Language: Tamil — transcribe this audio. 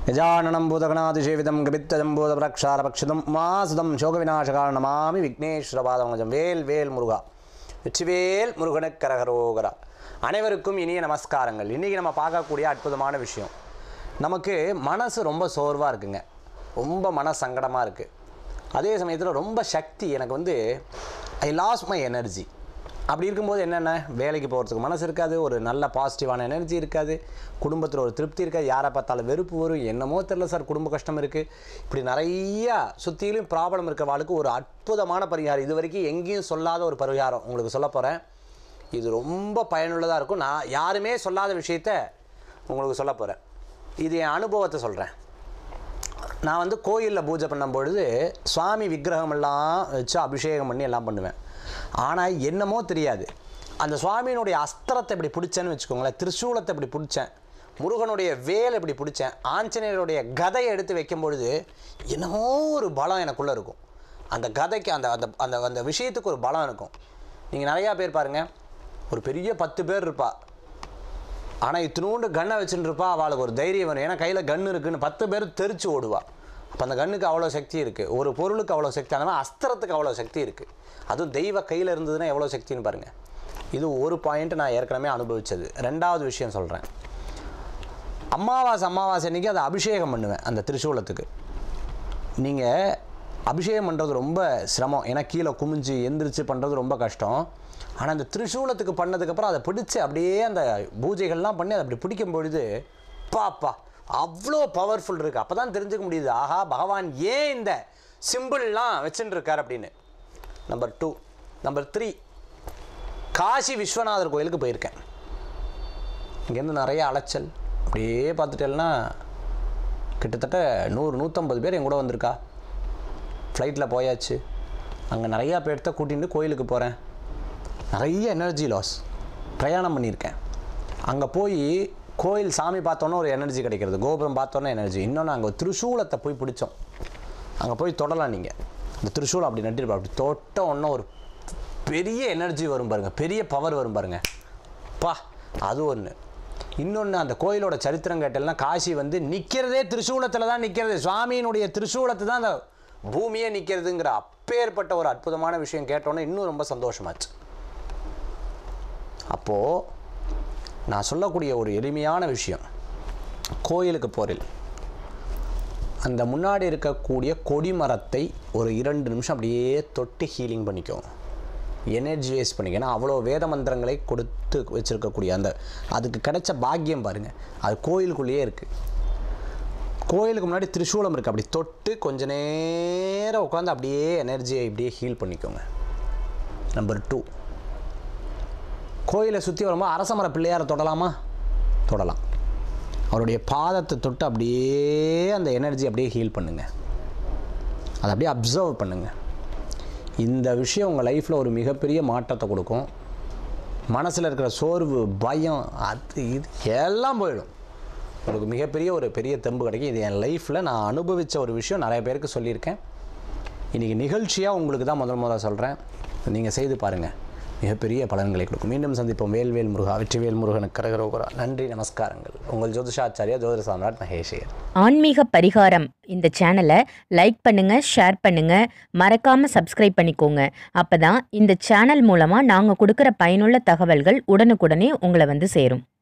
கஜானனம் பூதகணாதிசேவிதம் கபித்தஜம் பூதபிரக்ஷாரபக்ஷதம் மாசுதம் சோகவிநாசகார நமாமி விக்னேஸ்வரபாதம் வேல் வேல் முருகா வெற்றிவேல் முருகனுக்கு கரகரோகரா அனைவருக்கும் இனிய நமஸ்காரங்கள் இன்றைக்கி நம்ம பார்க்கக்கூடிய அற்புதமான விஷயம் நமக்கு மனசு ரொம்ப சோர்வாக இருக்குங்க ரொம்ப மன சங்கடமாக இருக்குது அதே சமயத்தில் ரொம்ப சக்தி எனக்கு வந்து ஐ லாஸ் மை எனர்ஜி அப்படி இருக்கும்போது என்னென்ன வேலைக்கு போகிறதுக்கு மனசு இருக்காது ஒரு நல்ல பாசிட்டிவான எனர்ஜி இருக்காது குடும்பத்தில் ஒரு திருப்தி இருக்காது யாரை பார்த்தாலும் வெறுப்பு வரும் என்னமோ தெரில சார் குடும்ப கஷ்டம் இருக்குது இப்படி நிறையா சுற்றிலும் ப்ராப்ளம் இருக்க வாழ்க்கை ஒரு அற்புதமான பரிகாரம் இது வரைக்கும் எங்கேயும் சொல்லாத ஒரு பரிகாரம் உங்களுக்கு சொல்ல போகிறேன் இது ரொம்ப பயனுள்ளதாக இருக்கும் நான் யாருமே சொல்லாத விஷயத்த உங்களுக்கு சொல்ல போகிறேன் இது என் அனுபவத்தை சொல்கிறேன் நான் வந்து கோயிலில் பூஜை பண்ணும் பொழுது சுவாமி விக்கிரகமெல்லாம் வச்சு அபிஷேகம் பண்ணி எல்லாம் பண்ணுவேன் ஆனால் என்னமோ தெரியாது அந்த சுவாமியினுடைய அஸ்திரத்தை இப்படி பிடிச்சேன்னு வச்சுக்கோங்களேன் திரிசூலத்தை இப்படி பிடிச்சேன் முருகனுடைய வேலை இப்படி பிடிச்சேன் ஆஞ்சநேயருடைய கதையை எடுத்து வைக்கும் பொழுது என்னமோ ஒரு பலம் எனக்குள்ளே இருக்கும் அந்த கதைக்கு அந்த அந்த அந்த அந்த விஷயத்துக்கு ஒரு பலம் இருக்கும் நீங்கள் நிறையா பேர் பாருங்கள் ஒரு பெரிய பத்து பேர் இருப்பா ஆனால் இத்தினூண்டு கன்னை வச்சுட்டு இருப்பா அவளுக்கு ஒரு தைரியம் வரும் ஏன்னா கையில் கன் இருக்குன்னு பத்து பேர் தெரிச்சு ஓடுவா அப்போ அந்த கண்ணுக்கு அவ்வளோ சக்தி இருக்குது ஒரு பொருளுக்கு அவ்வளோ சக்தி அந்த மாதிரி அஸ்திரத்துக்கு அவ்வளோ சக்தி இருக்குது அதுவும் தெய்வ கையில் இருந்ததுன்னா எவ்வளோ சக்தின்னு பாருங்கள் இது ஒரு பாயிண்ட் நான் ஏற்கனவே அனுபவித்தது ரெண்டாவது விஷயம் சொல்கிறேன் அமாவாசை அமாவாசை அன்றைக்கி அதை அபிஷேகம் பண்ணுவேன் அந்த திரிசூலத்துக்கு நீங்கள் அபிஷேகம் பண்ணுறது ரொம்ப சிரமம் ஏன்னா கீழே குமிஞ்சு எந்திரிச்சு பண்ணுறது ரொம்ப கஷ்டம் ஆனால் அந்த திரிசூலத்துக்கு பண்ணதுக்கப்புறம் அதை பிடிச்சி அப்படியே அந்த பூஜைகள்லாம் பண்ணி அதை அப்படி பிடிக்கும் பொழுது பாப்பா அவ்வளோ பவர்ஃபுல் இருக்குது அப்போ தான் தெரிஞ்சுக்க முடியுது ஆஹா பகவான் ஏன் இந்த சிம்பிள்லாம் வச்சுட்டு இருக்கார் அப்படின்னு number two number three Kasi Viswanathar கோயிலுக்கு போயிருக்கேன் இங்கேருந்து நிறைய அலைச்சல் அப்படியே பார்த்துட்டேன்னா கிட்டத்தட்ட நூறு நூற்றம்பது பேர் என் கூட வந்திருக்கா ஃப்ளைட்டில் போயாச்சு அங்கே நிறையா பேர்த்த கூட்டிகிட்டு கோயிலுக்கு போகிறேன் நிறைய எனர்ஜி லாஸ் பிரயாணம் பண்ணியிருக்கேன் அங்கே போய் கோயில் சாமி பார்த்தோன்னே ஒரு எனர்ஜி கிடைக்கிறது கோபுரம் பார்த்தோன்னே எனர்ஜி இன்னொன்று அங்கே திரிசூலத்தை போய் பிடிச்சோம் அங்கே போய் தொடலாம் நீங்கள் இந்த திரிசூலம் அப்படி நட்டிருப்பா அப்படி தொட்ட உடனே ஒரு பெரிய எனர்ஜி வரும் பாருங்கள் பெரிய பவர் வரும் பாருங்கள் பா அது ஒன்று இன்னொன்று அந்த கோயிலோட சரித்திரம் கேட்டெல்லாம் காசி வந்து நிற்கிறதே திரிசூலத்தில் தான் நிற்கிறது சுவாமியினுடைய திரிசூலத்தை தான் அந்த பூமியே நிற்கிறதுங்கிற அப்பேற்பட்ட ஒரு அற்புதமான விஷயம் கேட்டோன்னே இன்னும் ரொம்ப சந்தோஷமாச்சு அப்போது நான் சொல்லக்கூடிய ஒரு எளிமையான விஷயம் கோயிலுக்கு போரில் அந்த முன்னாடி இருக்கக்கூடிய கொடிமரத்தை ஒரு இரண்டு நிமிஷம் அப்படியே தொட்டு ஹீலிங் பண்ணிக்கும் எனர்ஜியைஸ் பண்ணிக்க ஏன்னா அவ்வளோ வேத மந்திரங்களை கொடுத்து வச்சுருக்கக்கூடிய அந்த அதுக்கு கிடைச்ச பாக்கியம் பாருங்கள் அது கோயிலுக்குள்ளேயே இருக்குது கோயிலுக்கு முன்னாடி திரிசூலம் இருக்குது அப்படி தொட்டு கொஞ்ச நேரம் உட்காந்து அப்படியே எனர்ஜியை இப்படியே ஹீல் பண்ணிக்கோங்க நம்பர் டூ கோயிலை சுற்றி வரும்போது அரசமர பிள்ளையாரை தொடலாமா தொடலாம் அவருடைய பாதத்தை தொட்டு அப்படியே அந்த எனர்ஜி அப்படியே ஹீல் பண்ணுங்கள் அதை அப்படியே அப்சர்வ் பண்ணுங்கள் இந்த விஷயம் உங்கள் லைஃப்பில் ஒரு மிகப்பெரிய மாற்றத்தை கொடுக்கும் மனசில் இருக்கிற சோர்வு பயம் அது இது எல்லாம் போயிடும் உங்களுக்கு மிகப்பெரிய ஒரு பெரிய தெம்பு கிடைக்கும் இது என் லைஃப்பில் நான் அனுபவித்த ஒரு விஷயம் நிறைய பேருக்கு சொல்லியிருக்கேன் இன்றைக்கி நிகழ்ச்சியாக உங்களுக்கு தான் முதல் முதல்ல சொல்கிறேன் நீங்கள் செய்து பாருங்கள் மிகப்பெரிய பலன்களை கொடுக்கும் மீண்டும் சந்திப்போம் வேல்வேல் முருகா வெற்றிவேல் முருகனுக்கு கரகரோகரா நன்றி நமஸ்காரங்கள் உங்கள் ஜோதிஷாச்சாரியா ஜோதிட சாம்ராட் மகேஷியர் ஆன்மீக பரிகாரம் இந்த சேனலை லைக் பண்ணுங்க ஷேர் பண்ணுங்க மறக்காம சப்ஸ்கிரைப் பண்ணிக்கோங்க அப்பதான் இந்த சேனல் மூலமா நாங்க கொடுக்குற பயனுள்ள தகவல்கள் உடனுக்குடனே உங்களை வந்து சேரும்